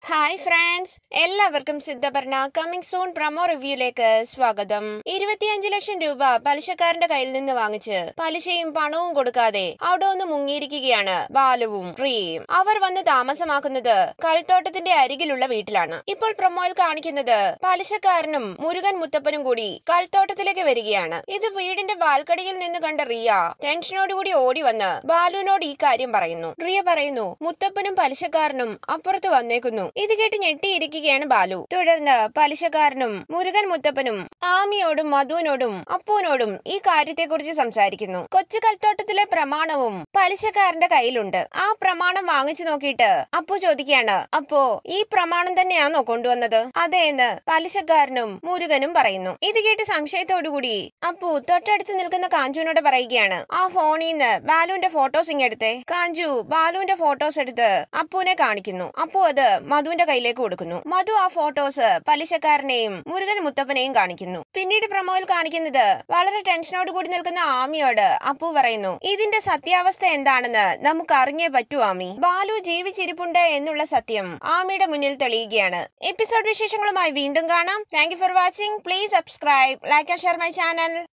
hi friends എല്ലാവർക്കും Siddhaparna coming soon promo റിവ്യൂലേക്ക് സ്വാഗതം ഇരുപത്തിയഞ്ച് ലക്ഷം രൂപ പലിശക്കാരന്റെ കയ്യിൽ നിന്ന് വാങ്ങിച്ച് പലിശയും പണവും കൊടുക്കാതെ അവിടെ ഒന്ന് മുങ്ങിയിരിക്കുകയാണ് ബാലുവും പ്രിയയും അവർ വന്ന് താമസമാക്കുന്നത് കൽത്തോട്ടത്തിന്റെ അരികിലുള്ള വീട്ടിലാണ് ഇപ്പോൾ പ്രമോയിൽ കാണിക്കുന്നത് പലിശക്കാരനും മുരുകൻ മുത്തപ്പനും കൂടി കൽത്തോട്ടത്തിലേക്ക് വരികയാണ് ഇത് വീടിന്റെ ബാൽക്കടിയിൽ നിന്ന് കണ്ട റിയ ടെൻഷനോടുകൂടി ഓടി വന്ന് ബാലുവിനോട് ഈ കാര്യം പറയുന്നു റിയ പറയുന്നു മുത്തപ്പനും പലിശക്കാരനും അപ്പുറത്ത് വന്നേക്കുന്നു ഇത് കേട്ട് ഞെട്ടിയിരിക്കുകയാണ് ബാലു തുടർന്ന് പലിശക്കാരനും മുരുകൻ മുത്തപ്പനും ആമിയോടും മധുവിനോടും അപ്പുവിനോടും ഈ കാര്യത്തെക്കുറിച്ച് സംസാരിക്കുന്നു കൊച്ചു കൽത്തോട്ടത്തിലെ പ്രമാണവും പലിശക്കാരന്റെ കയ്യിലുണ്ട് ആ പ്രമാണം വാങ്ങിച്ചു നോക്കിയിട്ട് അപ്പു ചോദിക്കുകയാണ് അപ്പോ ഈ പ്രമാണം തന്നെയാണോ കൊണ്ടുവന്നത് അതെ എന്ന് പലിശക്കാരനും മുരുകനും പറയുന്നു ഇത് കേട്ട് സംശയത്തോടുകൂടി അപ്പു തൊട്ടടുത്ത് നിൽക്കുന്ന കാഞ്ചുവിനോട് പറയുകയാണ് ആ ഫോണിൽ നിന്ന് ബാലുവിന്റെ ഫോട്ടോസ് ഇങ്ങെടുത്തേ കാഞ്ചു ബാലുവിന്റെ ഫോട്ടോസ് എടുത്ത് അപ്പുവിനെ കാണിക്കുന്നു അപ്പു അത് മധുവിന്റെ കയ്യിലേക്ക് കൊടുക്കുന്നു മധു ആ ഫോട്ടോസ് പലിശക്കാരനെയും മുരുകൻ മുത്തപ്പനെയും കാണിക്കുന്നു പിന്നീട് പ്രമോയിൽ കാണിക്കുന്നത് വളരെ ടെൻഷനോട് കൂടി നിൽക്കുന്ന ആമിയോട് അപ്പു പറയുന്നു ഇതിന്റെ സത്യാവസ്ഥ എന്താണെന്ന് നമുക്ക് അറിഞ്ഞേ പറ്റൂ ആമി ബാലു ജീവിച്ചിരിപ്പുണ്ട് എന്നുള്ള സത്യം ആമിയുടെ മുന്നിൽ തെളിയുകയാണ് എപ്പിസോഡ് വിശേഷങ്ങളുമായി വീണ്ടും കാണാം thank for watching please subscribe like and share my channel